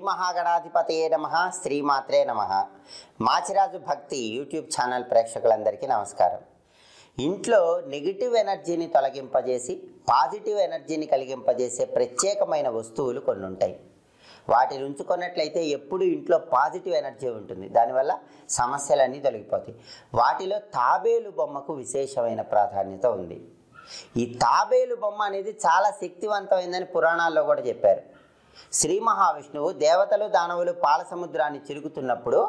మహాగణాధిపతయే నమ శ్రీమాత్రే నమ మాచిరాజు భక్తి యూట్యూబ్ ఛానల్ ప్రేక్షకులందరికీ నమస్కారం ఇంట్లో నెగిటివ్ ఎనర్జీని తొలగింపజేసి పాజిటివ్ ఎనర్జీని కలిగింపజేసే ప్రత్యేకమైన వస్తువులు కొన్ని ఉంటాయి వాటిని ఉంచుకున్నట్లయితే ఎప్పుడు ఇంట్లో పాజిటివ్ ఎనర్జీ ఉంటుంది దానివల్ల సమస్యలన్నీ తొలగిపోతాయి వాటిలో తాబేలు బొమ్మకు విశేషమైన ప్రాధాన్యత ఉంది ఈ తాబేలు బొమ్మ అనేది చాలా శక్తివంతమైందని పురాణాల్లో కూడా చెప్పారు శ్రీ మహావిష్ణువు దేవతలు దానవులు పాల సముద్రాన్ని చిరుగుతున్నప్పుడు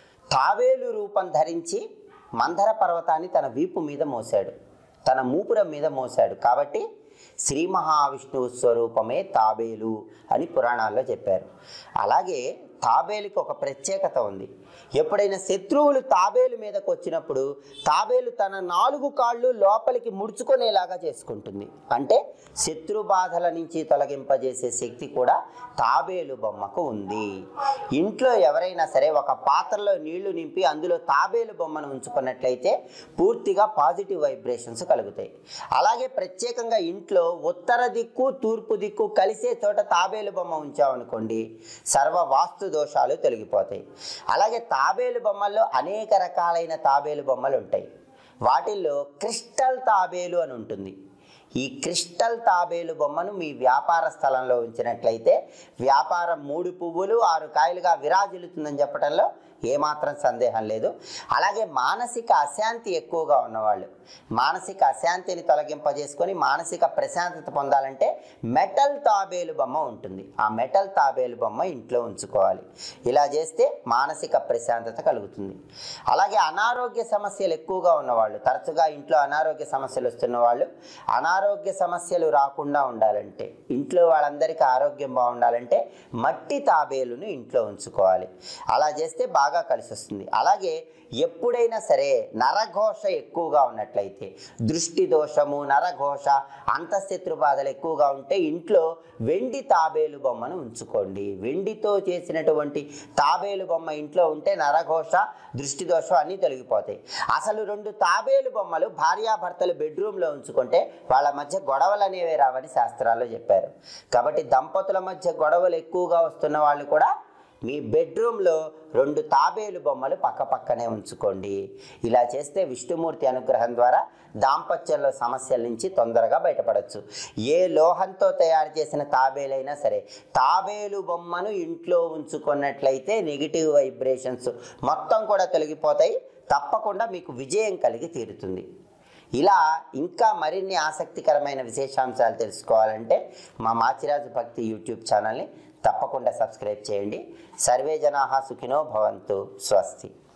తాబేలు రూపం ధరించి మందర పర్వతాన్ని తన వీపు మీద మోసాడు తన మూపురం మీద మోసాడు కాబట్టి శ్రీ మహావిష్ణువు స్వరూపమే తాబేలు అని పురాణాల్లో చెప్పారు అలాగే తాబేలుకి ఒక ప్రత్యేకత ఉంది ఎప్పుడైనా శత్రువులు తాబేలు మీదకు వచ్చినప్పుడు తాబేలు తన నాలుగు కాళ్ళు లోపలికి ముడుచుకునేలాగా చేసుకుంటుంది అంటే శత్రు బాధల నుంచి తొలగింపజేసే శక్తి కూడా తాబేలు బొమ్మకు ఉంది ఇంట్లో ఎవరైనా సరే ఒక పాత్రలో నీళ్లు నింపి అందులో తాబేలు బొమ్మను ఉంచుకున్నట్లయితే పూర్తిగా పాజిటివ్ వైబ్రేషన్స్ కలుగుతాయి అలాగే ప్రత్యేకంగా ఇంట్లో ఉత్తర దిక్కు తూర్పు దిక్కు కలిసే చోట తాబేలు బొమ్మ ఉంచామనుకోండి సర్వ వాస్తు దోషాలు తొలగిపోతాయి అలాగే తాబేలు బొమ్మల్లో అనేక రకాలైన తాబేలు బొమ్మలు ఉంటాయి వాటిల్లో క్రిస్టల్ తాబేలు అని ఉంటుంది ఈ క్రిస్టల్ తాబేలు బొమ్మను మీ వ్యాపార స్థలంలో ఉంచినట్లయితే వ్యాపారం మూడు పువ్వులు ఆరు కాయలుగా విరాజిల్లుతుందని చెప్పడంలో ఏమాత్రం సందేహం లేదు అలాగే మానసిక అశాంతి ఎక్కువగా ఉన్నవాళ్ళు మానసిక అశాంతిని తొలగింపజేసుకొని మానసిక ప్రశాంతత పొందాలంటే మెటల్ తాబేలు బొమ్మ ఉంటుంది ఆ మెటల్ తాబేలు బొమ్మ ఇంట్లో ఉంచుకోవాలి ఇలా చేస్తే మానసిక ప్రశాంతత కలుగుతుంది అలాగే అనారోగ్య సమస్యలు ఎక్కువగా ఉన్నవాళ్ళు తరచుగా ఇంట్లో అనారోగ్య సమస్యలు వస్తున్న వాళ్ళు అనారోగ్య సమస్యలు రాకుండా ఉండాలంటే ఇంట్లో వాళ్ళందరికీ ఆరోగ్యం బాగుండాలంటే మట్టి తాబేలును ఇంట్లో ఉంచుకోవాలి అలా చేస్తే బాగా కలిసి వస్తుంది అలాగే ఎప్పుడైనా సరే నరఘోష ఎక్కువగా ఉన్నట్లయితే దృష్టి దోషము నరఘోష అంతఃశత్రు బాధలు ఎక్కువగా ఉంటే ఇంట్లో వెండి తాబేలు బొమ్మను ఉంచుకోండి వెండితో చేసినటువంటి తాబేలు బొమ్మ ఇంట్లో ఉంటే నరఘోష దృష్టి దోషం అన్నీ తొలగిపోతాయి అసలు రెండు తాబేలు బొమ్మలు భార్యాభర్తలు బెడ్రూమ్లో ఉంచుకుంటే వాళ్ళ మధ్య గొడవలు అనేవి రావని శాస్త్రాల్లో చెప్పారు కాబట్టి దంపతుల మధ్య గొడవలు ఎక్కువగా వస్తున్న వాళ్ళు కూడా మీ బెడ్రూమ్లో రెండు తాబేలు బొమ్మలు పక్క పక్కనే ఉంచుకోండి ఇలా చేస్తే విష్ణుమూర్తి అనుగ్రహం ద్వారా దాంపత్యంలో సమస్యల నుంచి తొందరగా బయటపడవచ్చు ఏ లోహంతో తయారు చేసిన తాబేలైనా సరే తాబేలు బొమ్మను ఇంట్లో ఉంచుకున్నట్లయితే నెగిటివ్ వైబ్రేషన్స్ మొత్తం కూడా తొలగిపోతాయి తప్పకుండా మీకు విజయం కలిగి తీరుతుంది ఇలా ఇంకా మరిన్ని ఆసక్తికరమైన విశేషాంశాలు తెలుసుకోవాలంటే మా మాచిరాజు భక్తి యూట్యూబ్ ఛానల్ని తప్పకుండా సబ్స్క్రైబ్ చేయండి సర్వే జనాహా సుఖినో భవంతు స్వస్తి